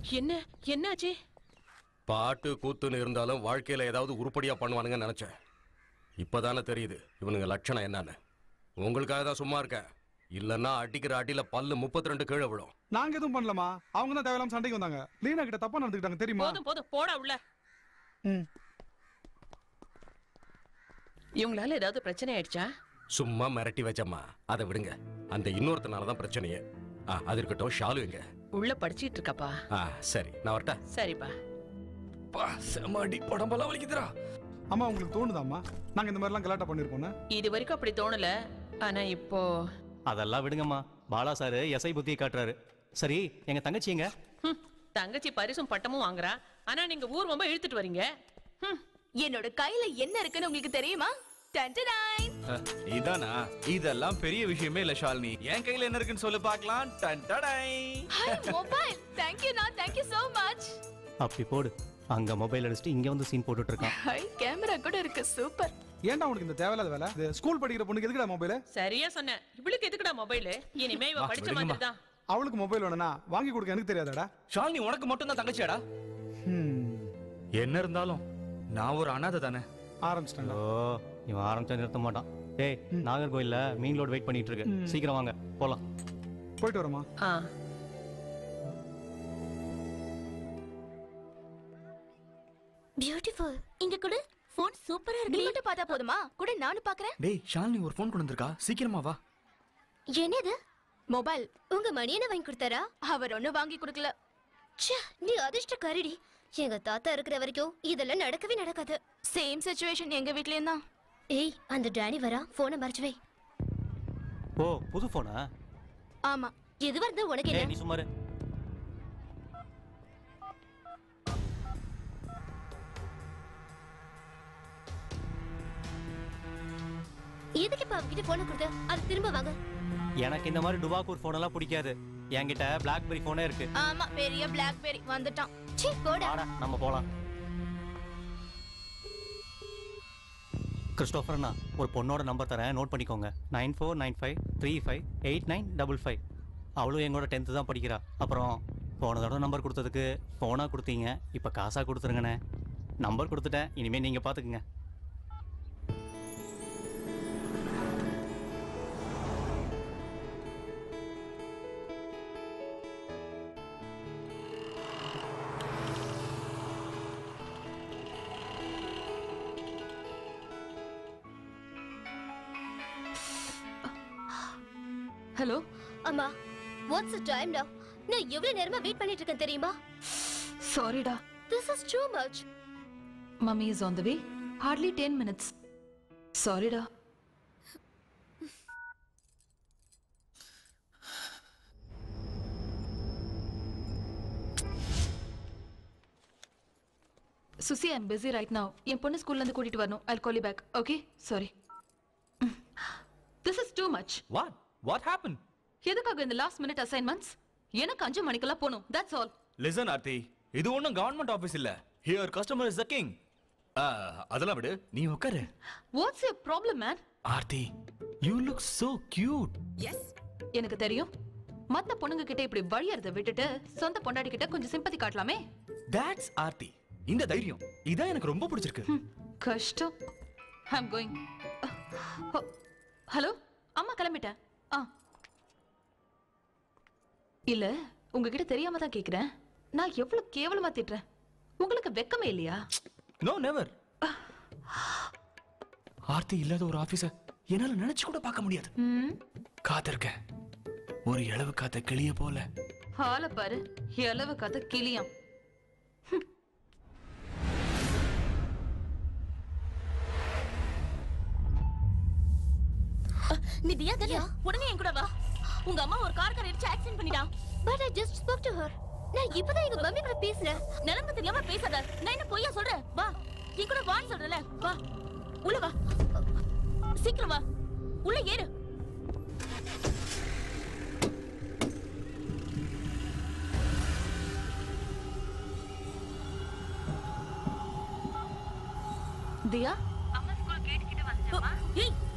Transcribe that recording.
என்ன என்னாச்சு பாட்டு கூத்துன்னு இருந்தாலும் வாழ்க்கையில ஏதாவது உருப்படியா பண்ணுவானுங்கன்னு நினைச்சேன் இப்பதானே தெரியுது இவனுங்க லட்சணம் என்னன்னு உங்களுக்காக தான் சும்மா இருக்கேன் இல்லைன்னா அடிக்கிற அடியில பல்லு முப்பத்தி ரெண்டு கீழே விழும் நாங்க எதுவும் பண்ணலமா அவங்க தான் தேவையில்லாம சண்டைக்கு வந்தாங்க லீனா கிட்ட தப்பா நடந்துக்கிட்டாங்க தெரியுமா போதும் போதும் போடா உள்ள ம். இவங்களால ஏதாவது பிரச்சனை ஆயிடுச்சா சும்மா மிரட்டி வச்சம்மா அதை விடுங்க அந்த இன்னொருத்தனால தான் பிரச்சனையே ஆ அது இருக்கட்டும் ஷாலு எங்க உள்ள படிச்சிட்டு இருக்காப்பா ஆ சரி நான் வரட்டா சரிப்பா பா செமாடி உடம்பெல்லாம் வலிக்குதுடா அம்மா உங்களுக்கு தோணுதாம்மா நாங்க இந்த மாதிரிலாம் கலாட்டா பண்ணிருப்போம் இது வரைக்கும் அப்படி தோணல ஆனா இப்போ அதெல்லாம் விடுங்கம்மா பாலா சார் எஸ்ஐ புத்தியை காட்டுறாரு சரி எங்க தங்கச்சி எங்க ஹம், தங்கச்சி பரிசும் பட்டமும் வாங்குறா ஆனா நீங்க ஊர் ரொம்ப இழுத்துட்டு வரீங்க ஹம், என்னோட கையில என்ன இருக்குன்னு உங்களுக்கு தெரியுமா டன்டடாய் அஹ், இதானா இதெல்லாம் பெரிய விஷயமே இல்ல ஷாலினி என் கையில என்ன இருக்குன்னு சொல்லு பார்க்கலாம் டன் டடை. ஹாய் மொபைல் தேங்க் யூ நான் தேங்க் யூ so much அப்படி போடு அங்க மொபைல் அடிச்சுட்டு இங்க வந்து சீன் போட்டுட்டு இருக்கான் ஹாய் கேமரா கூட இருக்கு சூப்பர் ஏன்டா உனக்கு இந்த தேவையில்லாத வேலை இது ஸ்கூல் படிக்கிற பொண்ணுக்கு எதுக்குடா மொபைல் சரியா சொன்னேன் இவளுக்கு எதுக்குடா மொபைல் இனிமே இவ வா, படிச்ச விடுங்கம்மா. மாதிரி தான் அவளுக்கு மொபைல் வேணும்னா வாங்கி கொடுக்க எனக்கு தெரியாதாடா ஷாலினி உனக்கு மட்டும் தான் தங்கச்சியாடா ம். என்ன இருந்தாலும் நான் ஒரு அனாதை தானே ஆரம்பிச்சிட்டாங்க ஓ இவன் ஆரம்பிச்சா நிறுத்த மாட்டான் டேய் நாகர்கோயில்ல மீன் லோட் வெயிட் பண்ணிட்டு இருக்கு ம். சீக்கிரம் வாங்க போலாம் போயிட்டு வரமா ஆ பியூட்டிஃபுல் இங்க கூட ஃபோன் சூப்பரா இருக்கு நீ மட்டும் பார்த்தா போதுமா கூட நானும் பார்க்கறேன் டேய் ஷாலினி ஒரு ஃபோன் கொண்டு வந்திருக்கா சீக்கிரமா வா என்னது மொபைல் உங்க மணியனை வாங்கி கொடுத்தாரா அவர் ஒண்ணும் வாங்கி கொடுக்கல நீ அதிர்ஷ்டக்காரிடி எங்க தாத்தா இருக்கிற வரைக்கும் இதெல்லாம் நடக்கவே நடக்காது சேம் சிச்சுவேஷன் எங்க வீட்லயும் தான் ஏய் அந்த டேனி வரா போனை மறைச்சு வை ஓ புது போனா ஆமா எதுவா இருந்தா உனக்கு ஏய் என்ன நீ சுமாரு எதுக்கு இப்ப அவகிட்ட போன கொடுத்த அது திரும்ப வாங்க எனக்கு இந்த மாதிரி டுபாக்கூர் போன் எல்லாம் பிடிக்காது என்கிட்ட பிளாக்பெரி போனே இருக்கு ஆமா பெரிய பிளாக்பெரி வந்துட்டான் சீ போடா வாடா நம்ம போலாம் கிறிஸ்டோஃபர்ண்ணா ஒரு பொண்ணோட நம்பர் தரேன் நோட் பண்ணிக்கோங்க nine four nine five three five eight nine double five அவளும் எங்களோட டென்த்து தான் படிக்கிறா அப்புறம் போன தடவை நம்பர் கொடுத்ததுக்கு ஃபோனாக கொடுத்தீங்க இப்போ காசாக கொடுத்துருங்கண்ணே நம்பர் கொடுத்துட்டேன் இனிமேல் நீங்கள் பார்த்துக்குங்க ஹலோ அம்மா வாட்ஸ் த டைம் நவ நான் எவ்வளவு நேரமா வெயிட் பண்ணிட்டு இருக்கேன் தெரியுமா சாரிடா this is too much mummy is on the way hardly ten minutes சாரிடா Suchi I'm busy right now என் பொண்ணு ஸ்கூல்ல இருந்து கூட்டிட்டு வரணும் I'll call back okay sorry this is too much what what happen எதுக்காக இந்த லாஸ்ட் மினிட் அசைன்மெண்ட்ஸ் எனக்கு அஞ்சு மணிக்கெல்லாம் போகணும் தட்ஸ் ஆல் லிசன் ஆர்த்தி இது ஒண்ணும் கவர்மெண்ட் ஆபீஸ் இல்ல here customer is the king அதெல்லாம் விடு நீ உட்காரு what's your problem man Aarti you look so cute எனக்கு தெரியும் மத்த பொண்ணுங்க கிட்ட இப்படி வழியறத விட்டுட்டு சொந்த பொண்டாடி கிட்ட கொஞ்சம் சிம்பத்தி காட்டலாமே தட்ஸ் ஆர்த்தி இந்த தைரியம் இதான் எனக்கு ரொம்ப பிடிச்சிருக்கு கஷ்டம் ஐ அம் கோயிங் ஹலோ அம்மா கிளம்பிட்டேன் ஆ இல்ல உங்ககிட்ட தெரியாம தான் கேக்குறேன் நான் எவ்வளவு கேவலமா திட்டுறேன் உங்களுக்கு வெக்கமே இல்லையா நோ நெவர் ஆர்த்தி இல்லாத ஒரு ஆபீஸ என்னால நினைச்சு கூட பார்க்க முடியாது ம் காத்திருக்கேன் ஒரு இளவு காத்த கிளிய போல ஆள பாரு எளவு கதை கிளியாம் நீ தியா தானே உடனே என் கூட வா உங்க அம்மா ஒரு கார் கார் இடிச்சு ஆக்சிடென்ட் பண்ணிட்டா but I just spoke to her நான் இப்பதான் எங்க மம்மி கூட பேசுறேன் நிலம தெரியாம பேசாத நான் என்ன பொய்யா சொல்றேன் வா என் கூட வான்னு சொல்றல வா உள்ள வா சீக்கிரம் வா உள்ள ஏறு தியா ஏய்